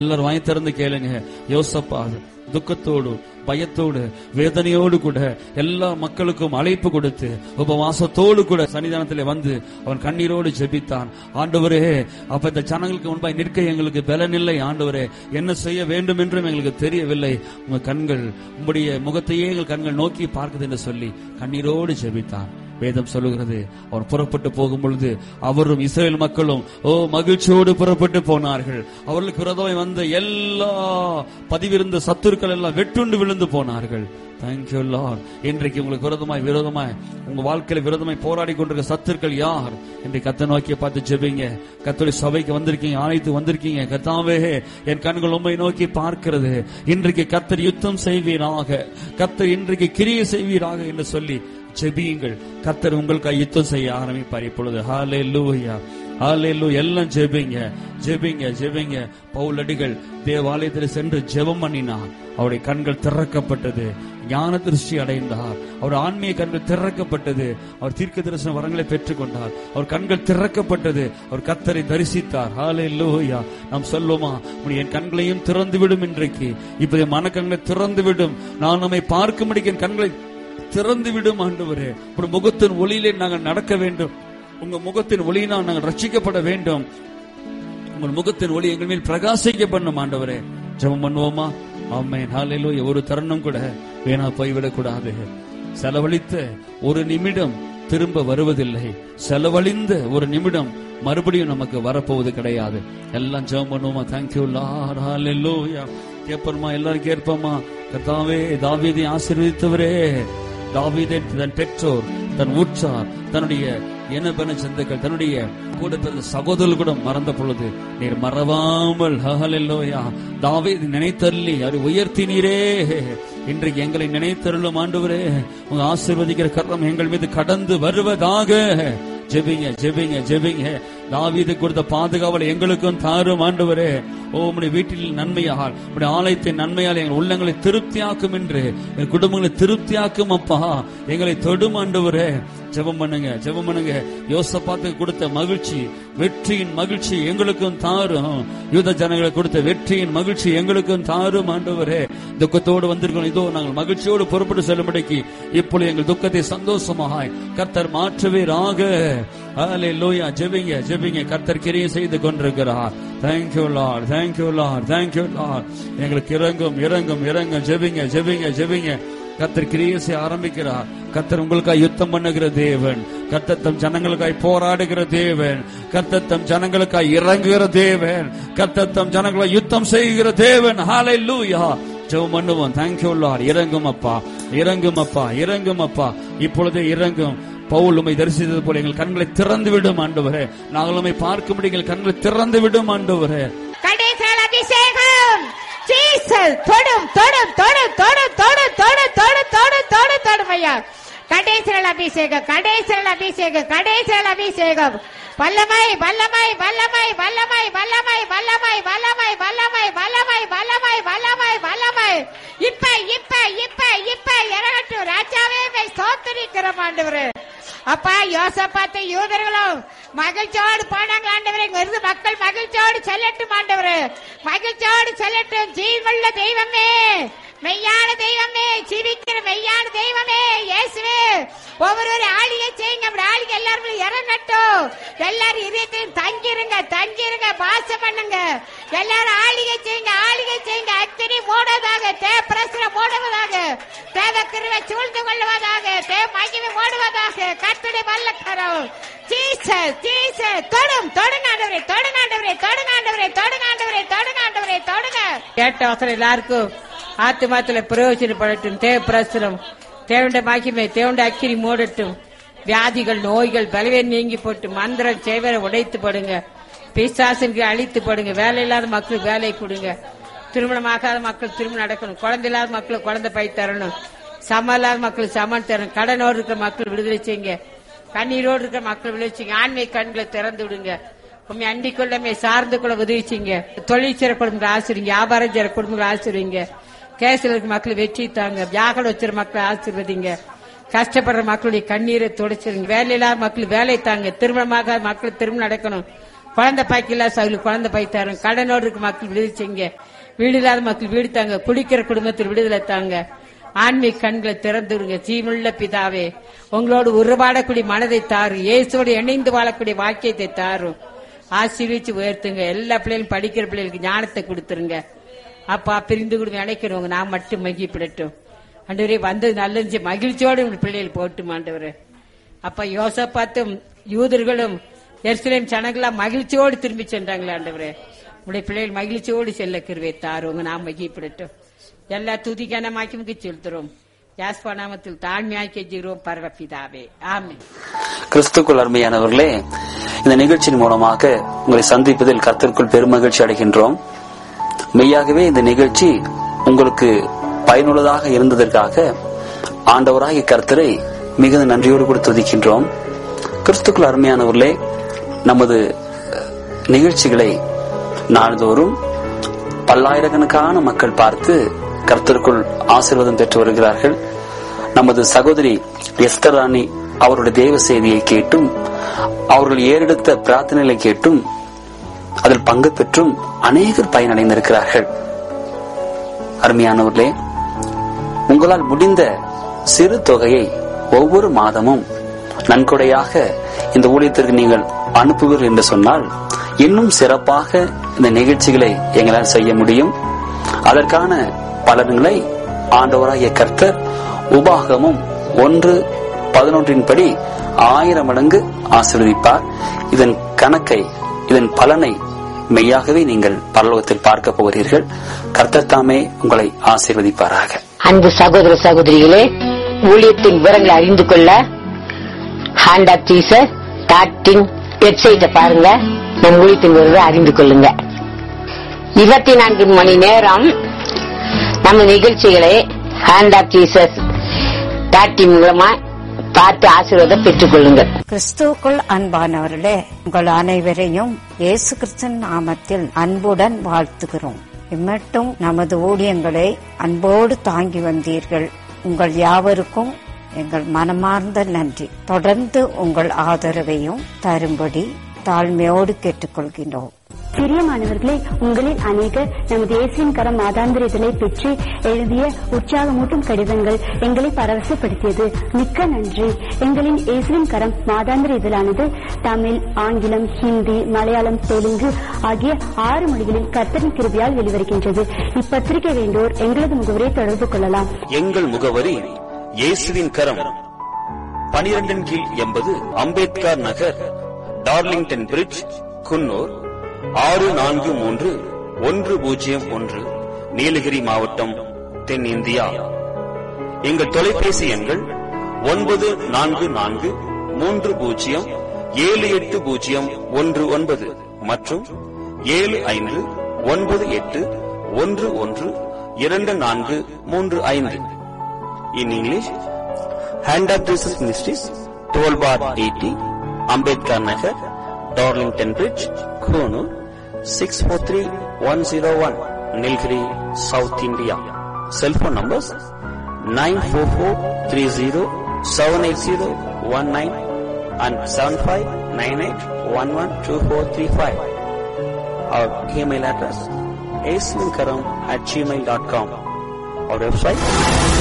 எல்லாரும் வாங்கி திறந்து கேளுங்க யோசப்பா துக்கத்தோடு பயத்தோடு வேதனையோடு கூட எல்லா மக்களுக்கும் அழைப்பு கொடுத்து உபவாசத்தோடு கூட சன்னிதானத்திலே வந்து அவன் கண்ணீரோடு ஜெபித்தான் ஆண்டவரே அப்ப இந்த ஜனங்களுக்கு முன்பாய் நிற்க எங்களுக்கு பலனில்லை ஆண்டவரே என்ன செய்ய வேண்டும் என்றும் எங்களுக்கு தெரியவில்லை உங்க கண்கள் உங்களுடைய முகத்தையே எங்கள் கண்கள் நோக்கி பார்க்குது என்று சொல்லி கண்ணீரோடு ஜெபித்தான் வேதம் சொல்லுகிறது அவர் புறப்பட்டு போகும் பொழுது அவரும் இஸ்ரேல் மக்களும் ஓ மகிழ்ச்சியோடு புறப்பட்டு போனார்கள் அவர்களுக்கு விரோதமாய் வந்த எல்லா பதிவிருந்த சத்துருக்கள் எல்லாம் வெட்டுண்டு விழுந்து போனார்கள் தேங்க்யூ லார்ட் இன்றைக்கு உங்களுக்கு விரோதமாய் விரோதமாய் உங்க வாழ்க்கையில விரோதமாய் போராடி கொண்டிருக்க சத்துருக்கள் யார் இன்றைக்கு கத்த நோக்கி பார்த்து ஜெபிங்க கத்தோடைய சபைக்கு வந்திருக்கீங்க ஆணைத்து வந்திருக்கீங்க கத்தாவே என் கண்கள் உண்மை நோக்கி பார்க்கிறது இன்றைக்கு கத்தர் யுத்தம் செய்வீராக கத்தர் இன்றைக்கு கிரியை செய்வீராக என்று சொல்லி ஜெபியுங்கள் கர்த்தர் உங்களுக்கு யுத்தம் செய்ய ஆரம்பிப்பார் இப்பொழுது ஹாலே லூயா ஹாலே லூ எல்லாம் ஜெபிங்க ஜெபிங்க ஜெபிங்க பவுலடிகள் தேவாலயத்தில் சென்று ஜெபம் பண்ணினார் அவருடைய கண்கள் திறக்கப்பட்டது ஞான திருஷ்டி அடைந்தார் அவர் ஆன்மீக கண்கள் திறக்கப்பட்டது அவர் தீர்க்க தரிசன வரங்களை பெற்றுக்கொண்டார் அவர் கண்கள் திறக்கப்பட்டது அவர் கத்தரை தரிசித்தார் ஹாலே லூயா நாம் சொல்லுமா என் கண்களையும் திறந்து விடும் இன்றைக்கு இப்போதைய மனக்கண்களை திறந்து விடும் நான் நம்மை பார்க்கும்படிக்கு என் கண்களை திறந்து விடும் ஆண்டவரே உங்க முகத்தின் ஒளியிலே நாங்கள் நடக்க வேண்டும் உங்க முகத்தின் ஒளியினால் நாங்கள் ரட்சிக்கப்பட வேண்டும் உங்கள் முகத்தின் ஒளி எங்கள் மேல் பிரகாசிக்க பண்ணும் ஆண்டவரே ஜெபம் பண்ணுவோமா ஆமென் ஹalleluya ஒரு தருணம் கூட வீணா போய்விடக் கூடாது செலவழித்த ஒரு நிமிடம் திரும்ப வருவதில்லை செலவழிந்த ஒரு நிமிடம் மறுபடியும் நமக்கு வரப்போவது கிடையாது எல்லாம் ஜெபம் பண்ணுவோமா தேங்க்யூ லார்ட் ஹalleluya கேட்போமா எல்லாரும் கேட்போமா கர்த்தாவே தாவீதை ஆசீர்வதித்தவரே தாவீதை தன் பெற்றோர் தன் உற்றார் தன்னுடைய இனபென சிந்துக்கள் தன்னுடைய கூட பிறந்த சகோதரர்கள் கூட மறந்த பொழுது நீர் மறவாமல் ஹஹலெல்லோயா தாவீது நினைத்தள்ளி அவரை உயர்த்தினீரே இன்றைக்கு எங்களை நினைத்தருளும் ஆண்டவரே உங்க ஆசீர்வதிக்கிற கரம் எங்கள் மீது கடந்து வருவதாக ஜெபிங்க ஜெபிங்க ஜெபிங்க தாவீது கொடுத்த பாதுகாவல் எங்களுக்கும் தாரும் ஆண்டவரே ஓ உம்முடைய வீட்டில் நன்மையால் உம்முடைய ஆலயத்தின் நன்மையால் எங்கள் உள்ளங்களை திருப்தியாக்கும் என்று எங்கள் குடும்பங்களை திருப்தியாக்கும் அப்பா எங்களை தொடும் ஆண்டவரே ஜெபம் பண்ணுங்க ஜெபம் பண்ணுங்க யோசப்பாத்துக்கு கொடுத்த மகிழ்ச்சி வெற்றியின் மகிழ்ச்சி எங்களுக்கும் தாரும் யூத ஜனங்களுக்கு கொடுத்த வெற்றியின் மகிழ்ச்சி எங்களுக்கும் தாரும் ஆண்டவரே துக்கத்தோடு வந்திருக்கோம் இதோ நாங்கள் மகிழ்ச்சியோடு புறப்பட்டு செல்லும்படிக்கு இப்பொழுது எங்கள் துக்கத்தை சந்தோஷமாய் கர்த்தர் மாற்றுவீராக லோயா ஜெபிங்க ஜெபிங்க கர்த்தர் கிரியை செய்து கொண்டிருக்கிறார் thank you lord thank you lord thank you lord எங்களுக்கு இறங்கும் இறங்கும் இறங்கும் ஜெபிங்க ஜெபிங்க ஜெபிங்க கர்த்தர் கிரியை செய்ய ஆரம்பிக்கிறார் கர்த்தர் உங்களுக்காய் யுத்தம் பண்ணுகிற தேவன் கர்த்தர் தம் ஜனங்களுக்காய் போராடுகிற தேவன் கர்த்தர் தம் ஜனங்களுக்காய் இறங்குகிற தேவன் கர்த்தர் தம் ஜனங்களாய் யுத்தம் செய்கிற தேவன் ஹாலை லூயா ஜெபம் பண்ணுவோம் தேங்க்யூ லார்ட் இறங்கும் அப்பா இறங்கும் அப்பா இறங்கும் அப்பா இப்பொழுதே இறங்கும் பவுல் உமை தரிசித்தது போல எங்கள் கண்களை திறந்து விடும் ஆண்டவரே நாங்கள் உம்மை பார்க்கும்படி எங்கள் கண்களை திறந்து விடும் ஆண்டவரே கடைசியில் அபிஷேகம் ஜீசஸ் தொடும் தொடும் தொடும் தொடும் தொடும் தொடும் தொடும் தொடும் தொடும் தொடும் ஐயா கடைசியில் அபிஷேகம் கடைசியில் அபிஷேகம் கடைசியில் அபிஷேகம் வல்லமை வல்லமை வல்லமை வல்லமை வல்லமை வல்லமை வல்லமை வல்லமை வல்லமை வல்லமை வல்லமை வல்லமை இப்ப இப்ப இப்ப இப்ப இறங்கட்டும் ராஜாவே மை ஸ்தோத்திரிக்கிறோம் ஆண்டவரே அப்பா யோசப்பாத்த யூதர்களும் மகிழ்ச்சியோடு போனாங்க ஆண்டவரே இங்க இருந்து மக்கள் மகிழ்ச்சியோடு செல்லட்டும் ஆண்டவரே மகிழ்ச்சியோடு செல்லட்டும் ஜீவனுள்ள தெய்வமே மெய்யான தெய்வமே ஜீவிக்கிற மெய்யான தெய்வமே இயேசுவே ஒவ்வொரு ஆளிகை செய்யுங்க அப்படி ஆளிகை எல்லாரும் இறங்கட்டும் எல்லாரும் இதயத்தையும் தங்கிருங்க தங்கிருங்க பாசம் பண்ணுங்க எல்லாரும் ஆளிகை செய்யுங்க ஆளிகை செய்யுங்க அக்னி மூடுவதாக தே பிரசர மூடுவதாக தேவ கிருவை சூழ்ந்து கொள்வதாக தே மகிமை ஓடுவதாக கத்தடி வல்லக்கரம் ஜீசஸ் ஜீசஸ் தொடும் தொடுங்காண்டவரே தொடுங்காண்டவரே தொடுங்காண்டவரே தொடுங்காண்டவரே தொடுங்காண்டவரே தொடுங்க கேட்ட அவசரம் எல்லாருக்கும் ஆத்துமாத்துல பிரயோஜனப்படட்டும் தேவ பிரசுரம் தேவண்ட மகிமை தேவண்ட அக்கிரி மூடட்டும் வியாதிகள் நோய்கள் பலவே நீங்கி போட்டு மந்திரம் செய்வரை உடைத்து படுங்க பிசாசனுக்கு அழித்து படுங்க வேலை இல்லாத மக்களுக்கு வேலை கொடுங்க திருமணமாகாத மக்கள் திருமணம் நடக்கணும் குழந்தை இல்லாத மக்களுக்கு குழந்தை பை தரணும் சம இல்லாத மக்களுக்கு சமன் தரணும் கடனோடு இருக்கிற மக்கள் விடுதலை செய்யுங்க கண்ணீரோடு இருக்கிற மக்கள் விடுதலை செய்யுங்க ஆண்மை கண்களை திறந்து விடுங்க உண்மை அண்டிக் கொள்ளமே சார்ந்து கொள்ள உதவி செய்யுங்க தொழில் சிற குடும்பங்களை ஆசிரிங்க வியாபாரம் சிற குடும்பங்களை ஆசிரிங்க கேசில் இருக்க மக்கள் வெற்றி தாங்க வியாகல வச்சிருக்க மக்களை ஆசிர்வதிங்க கஷ்டப்படுற மக்களுடைய கண்ணீரை துடைச்சிருங்க வேலை இல்லாத மக்கள் வேலை தாங்க திருமணமாக மக்கள் திருமணம் நடக்கணும் குழந்தை பாய்க்கல சவுலுக்கு குழந்தை பாய் தரும் கடனோடு இருக்க மக்கள் விடுதலை செய்யுங்க வீடு இல்லாத மக்கள் வீடு தாங்க குடிக்கிற குடும்பத்தில் விடுதலை தாங்க ஆன்மீக கண்களை திறந்துருங்க ஜீவனுள்ள பிதாவே உங்களோடு உருவாடக்கூடிய மனதை தாரு இயேசுவோடு இணைந்து வாழக்கூடிய வாக்கியத்தை தாரும் ஆசீர்வச்சு உயர்த்துங்க எல்லா பிள்ளைகளும் படிக்கிற பிள்ளைகளுக்கு ஞானத்தை கொடுத்துருங்க அப்பா பிரிந்து கூட நினைக்கிறவங்க நான் மட்டும் மகிழ்ப்பிடட்டும் ஆண்டவரே வந்தது நல்லது மகிழ்ச்சியோடு உங்க பிள்ளைகள் போட்டும் ஆண்டவரே அப்ப யோசப்பாத்தும் யூதர்களும் எருசலேம் ஜனங்களாம் மகிழ்ச்சியோடு திரும்பி சென்றாங்களே ஆண்டவரே உடைய பிள்ளைகள் மகிழ்ச்சியோடு செல்ல கிருவை தாருங்க நாம் மகிழ்ப்பிடட்டும் எல்லா துதிகனமாக்கி செலுத்துறோம் யாஸ்பா நாமத்தில் தாழ்மையாக்கி கெஞ்சுகிறோம் பரவப்பிதாவே ஆமென் கிறிஸ்துக்குள் அருமையானவர்களே இந்த நிகழ்ச்சியின் மூலமாக உங்களை சந்திப்பதில் கர்த்தருக்குள் பெருமகிழ்ச்சி அடைகின்றோம் மெய்யாகவே இந்த நிகழ்ச்சி உங்களுக்கு பயனுள்ளதாக இருந்ததற்காக ஆண்டவராகிய கர்த்தரை மிகுந்த நன்றியோடு கூட துதிக்கின்றோம் கிறிஸ்துக்குள் அருமையானவர்களே நமது நிகழ்ச்சிகளை நாள்தோறும் பல்லாயிரக்கணக்கான மக்கள் பார்த்து கர்த்தருக்குள் ஆசீர்வாதம் பெற்று வருகிறார்கள் நமது சகோதரி எஸ்தர் ராணி அவருடைய தேவ செய்தியை கேட்டும் அவர்கள் ஏறெடுத்த பிரார்த்தனைகளை கேட்டும் அதில் பங்கு பெற்றும் அநேகர் பயனடைந்திருக்கிறார்கள் அருமையானவர்களே உங்களால் முடிந்த சிறு தொகையை ஒவ்வொரு மாதமும் நன்கொடையாக இந்த ஊழியத்திற்கு நீங்கள் அனுப்புவீர்கள் என்று சொன்னால் இன்னும் சிறப்பாக இந்த நிகழ்ச்சிகளை எங்களால் செய்ய முடியும் அதற்கான பலன்களை ஆண்டவராகிய கர்த்தர் உபாகமும் ஒன்று பதினொன்றின் படி ஆயிரம் மடங்கு ஆசீர்வதிப்பார் இதன் கணக்கை இதன் பலனை மெய்யாகவே நீங்கள் பரலோகத்தில் பார்க்க போகிறீர்கள் கர்த்தர் தாமே உங்களை ஆசீர்வதிப்பாராக அன்பு சகோதர சகோதரிகளே ஊழியத்தின் விவரங்களை அறிந்து கொள்ள hand of Jesus dot in வெப்சைட்டை பாருங்க நம் ஊழியத்தின் விவரத்தை அறிந்து கொள்ளுங்க இருபத்தி நான்கு மணி நேரம் நம்ம நிகழ்ச்சிகளை hand of Jesus dot in மூலமா பார்த்து ஆசீர்வாதம் பெற்றுக் கொள்ளுங்கள் கிறிஸ்துவுக்குள் அன்பானவர்களே உங்கள் அனைவரையும் இயேசு கிறிஸ்தன் நாமத்தில் அன்புடன் வாழ்த்துகிறோம் இம்மட்டும் நமது ஊழியங்களை அன்போடு தாங்கி வந்தீர்கள் உங்கள் யாவருக்கும் எங்கள் மனமார்ந்த நன்றி தொடர்ந்து உங்கள் ஆதரவையும் தரும்படி தாழ்மையோடு கேட்டுக்கொள்கின்றோம் பிரியமானவர்களே உங்களில் அநேகர் நமது இயேசுவின் கரம் மாதாந்திர இதழை பெற்று எழுதிய உற்சாகமூட்டும் கடிதங்கள் எங்களை பரவசப்படுத்தியது மிக்க நன்றி எங்களின் இயேசுவின் கரம் மாதாந்திர இதழானது தமிழ் ஆங்கிலம் ஹிந்தி மலையாளம் தெலுங்கு ஆகிய ஆறு மொழிகளில் கர்த்தரின் கிருபியால் வெளிவருகின்றது இப்பத்திரிகை வேண்டோர் எங்களது முகவரை தொடர்பு கொள்ளலாம் எங்கள் முகவரி இயேசுவின் கரம் பனிரெண்டின் கீழ் எண்பது அம்பேத்கர் நகர் டார்லிங்டன் பிரிட்ஜ் குன்னூர் ஆறு நான்கு மூன்று ஒன்று பூஜ்ஜியம் ஒன்று நீலகிரி மாவட்டம் தென்னிந்தியா எங்கள் தொலைபேசி எண்கள் ஒன்பது நான்கு நான்கு மூன்று பூஜ்ஜியம் ஏழு எட்டு பூஜ்ஜியம் ஒன்று ஒன்பது மற்றும் ஏழு ஐந்து ஒன்பது எட்டு ஒன்று ஒன்று இரண்டு நான்கு மூன்று ஐந்து in English hand of Jesus ministries twelve bar eighty Ambedkar Nagar Darlington bridge Coonoor six four three one zero one Nilgiri south India cellphone numbers nine four four three zero seven eight zero one nine and seven five nine eight one one two four three five our email address ஏஸ்லின்கரம் at gmail dot com our website